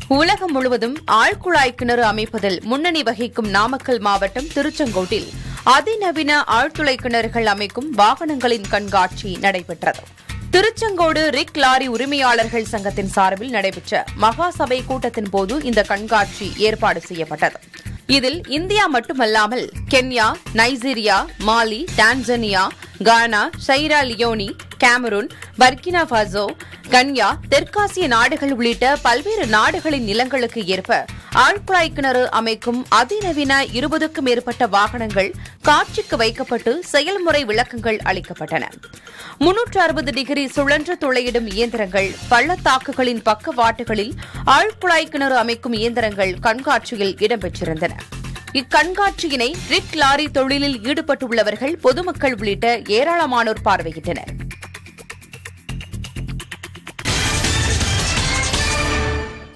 உலகம் முழுவதும் ஆழ்குழாய் கிணறு அமைப்பதில் முன்னணி வகிக்கும் நாமக்கல் மாவட்டம் திருச்செங்கோட்டில் அதிநவீன ஆழ்துளை கிணறுகள் அமைக்கும் வாகனங்களின் கண்காட்சி நடைபெற்றது திருச்செங்கோடு ரிக் லாரி உரிமையாளர்கள் சங்கத்தின் சார்பில் நடைபெற்ற மகாசபை கூட்டத்தின் போது இந்த கண்காட்சி ஏற்பாடு செய்யப்பட்டது இதில் இந்தியா மட்டுமல்லாமல் Kenya Nigeria Mali Tanzania Ghana Sierra Leone Cameroon Burkina Faso Kenya தெற்காசிய நாடுகள் உள்ளிட்ட பல்வேறு நாடுகளின் நிலங்களுக்கு ஏற்ப ஆழ்குழாய் கிணறு அமைக்கும் அதிநவீன இருபதுக்கும் மேற்பட்ட வாகனங்கள் காட்சிக்கு வைக்கப்பட்டு செயல்முறை விளக்கங்கள் அளிக்கப்பட்டன முன்னூற்று அறுபது டிகிரி சுழன்று துளையிடும் இயந்திரங்கள் பள்ளத்தாக்குகளின் பக்கவாட்டுகளில் ஆழ்குழாய் கிணறு அமைக்கும் இயந்திரங்கள் கண்காட்சியில் இடம்பெற்றிருந்தன இக்கண்காட்சியினை ரிக் லாரி தொழிலில் ஈடுபட்டுள்ளவர்கள் பொதுமக்கள் உள்ளிட்ட ஏராளமானோர் பார்வையிட்டனர்